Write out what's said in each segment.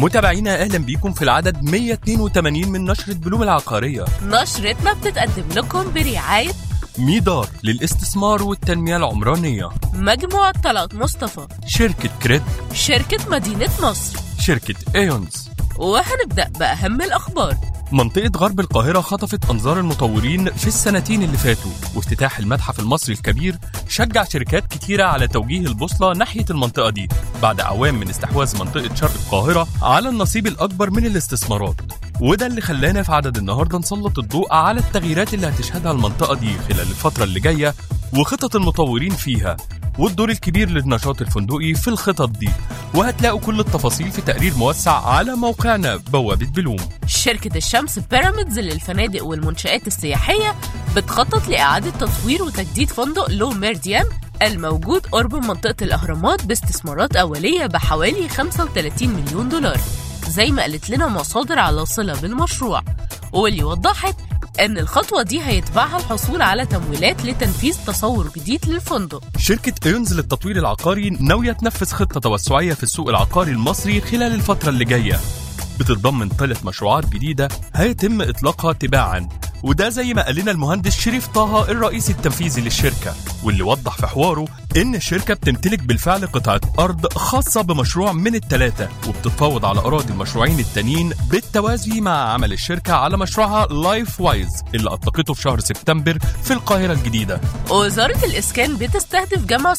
متابعينا اهلا بيكم في العدد 182 من نشرة بلوم العقارية نشرتنا بتتقدم لكم برعاية ميدار للاستثمار والتنمية العمرانية مجموعة طلعت مصطفى شركة كريد شركة مدينة نصر شركة ايونز وهنبدأ بأهم الأخبار منطقة غرب القاهرة خطفت أنظار المطورين في السنتين اللي فاتوا وافتتاح المتحف المصري الكبير شجع شركات كتيرة على توجيه البوصلة ناحية المنطقة دي بعد أعوام من استحواذ منطقة شرق القاهرة على النصيب الأكبر من الاستثمارات وده اللي خلانا في عدد النهاردة نسلط الضوء على التغييرات اللي هتشهدها المنطقة دي خلال الفترة اللي جاية وخطط المطورين فيها والدور الكبير للنشاط الفندقي في الخطط دي وهتلاقوا كل التفاصيل في تقرير موسع على موقعنا بوابة بلوم شركة الشمس بيراميدز للفنادق والمنشآت السياحية بتخطط لإعادة تطوير وتجديد فندق لو ميرديان الموجود قرب منطقة الأهرامات باستثمارات أولية بحوالي 35 مليون دولار زي ما قالت لنا مصادر على صلة بالمشروع واللي وضحت أن الخطوة دي هيتبعها الحصول على تمويلات لتنفيذ تصور جديد للفندق شركة ايونز للتطوير العقاري ناوية تنفذ خطة توسعية في السوق العقاري المصري خلال الفترة اللي جاية بتتضمن ثلاث مشروعات جديدة هيتم إطلاقها تباعا وده زي ما قال لنا المهندس شريف طه الرئيس التنفيذي للشركة واللي وضح في حواره إن الشركة بتمتلك بالفعل قطعة أرض خاصة بمشروع من الثلاثة وبتتفاوض على أراضي المشروعين التانيين بالتوازي مع عمل الشركة على مشروعها لايف وايز اللي أطلقته في شهر سبتمبر في القاهرة الجديدة وزارة الإسكان بتستهدف جمع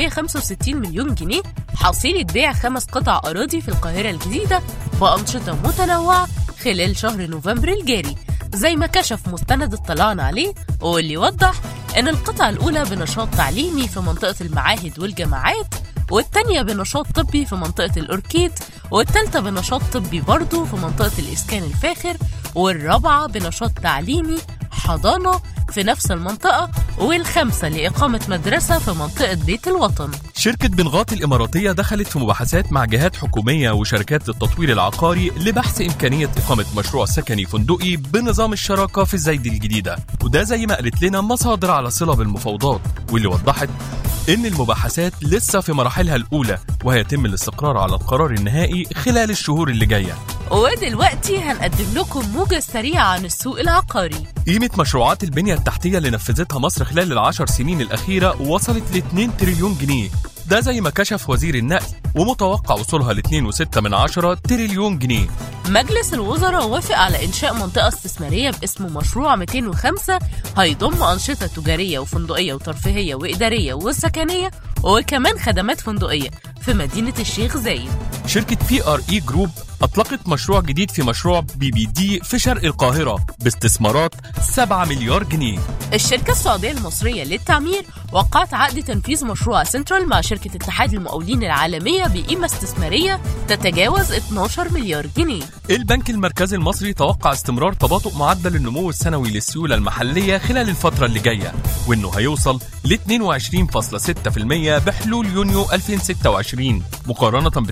765 مليون جنيه حصيلة بيع خمس قطع أراضي في القاهرة الجديدة بأنشطة متنوعة خلال شهر نوفمبر الجاري زي ما كشف مستند اطلعنا عليه واللي وضح إن القطعة الأولى بنشاط تعليمي في منطقة المعاهد والجامعات والتانية بنشاط طبي في منطقة الأوركيد والتالتة بنشاط طبي برضه في منطقة الإسكان الفاخر والرابعة بنشاط تعليمي حضانة في نفس المنطقة والخامسة لإقامة مدرسة في منطقة بيت الوطن شركة بنغاط الإماراتية دخلت في مباحثات مع جهات حكومية وشركات للتطوير العقاري لبحث إمكانية إقامة مشروع سكني فندقي بنظام الشراكة في الزايد الجديدة وده زي ما قالت لنا مصادر على صلة بالمفاوضات واللي وضحت إن المباحثات لسه في مراحلها الأولى وهيتم الاستقرار على القرار النهائي خلال الشهور اللي جاية ودلوقتي هنقدم لكم موجة سريعة عن السوق العقاري قيمة مشروعات البنية التحتية اللي نفذتها مصر خلال العشر سنين الأخيرة وصلت ل 2 تريليون جنيه ده زي ما كشف وزير النقل ومتوقع وصولها ل 2.6 من عشرة تريليون جنيه مجلس الوزراء وافق على إنشاء منطقة استثمارية باسم مشروع 205 هيضم أنشطة تجارية وفندقية وترفيهية وإدارية وسكنية وكمان خدمات فندقية في مدينة الشيخ زايد شركة بي ار اي جروب أطلقت مشروع جديد في مشروع بي بي دي في شرق القاهرة باستثمارات 7 مليار جنيه الشركة السعودية المصرية للتعمير وقعت عقد تنفيذ مشروع سنترال مع شركة اتحاد المقاولين العالمية بقيمة استثمارية تتجاوز 12 مليار جنيه البنك المركزي المصري توقع استمرار تباطؤ معدل النمو السنوي للسيولة المحلية خلال الفترة اللي جاية وإنه هيوصل ل 22.6% بحلول يونيو 2026 مقارنة ب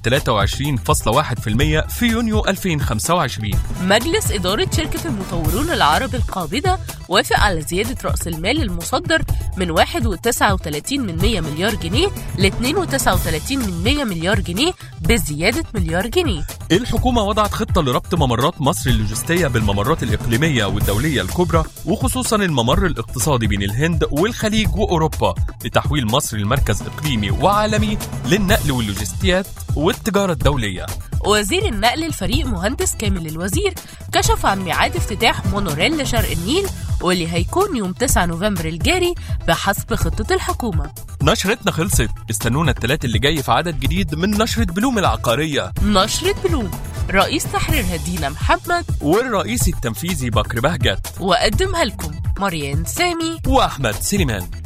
23.1% في يونيو 2025 مجلس إدارة شركة المطورون العرب القابضة وافق على زيادة رأس المال المصدر من 1.39 من 100 مليار جنيه ل 2.39 من 100 مليار جنيه بزيادة مليار جنيه الحكومة وضعت خطة لربط ممرات مصر اللوجستية بالممرات الإقليمية والدولية الكبرى وخصوصا الممر الاقتصادي بين الهند والخليج وأوروبا لتحويل مصر لمركز إقليمي وعالمي للنقل واللوجستيات والتجارة الدولية وزير النقل الفريق مهندس كامل الوزير كشف عن ميعاد افتتاح مونوريل لشرق النيل واللي هيكون يوم 9 نوفمبر الجاري بحسب خطة الحكومة نشرتنا خلصت استنونا التلات اللي جاي في عدد جديد من نشرة بلوم العقارية نشرة بلوم رئيس تحرير هدينا محمد والرئيس التنفيذي بكر بهجت وقدمها لكم مريان سامي وأحمد سليمان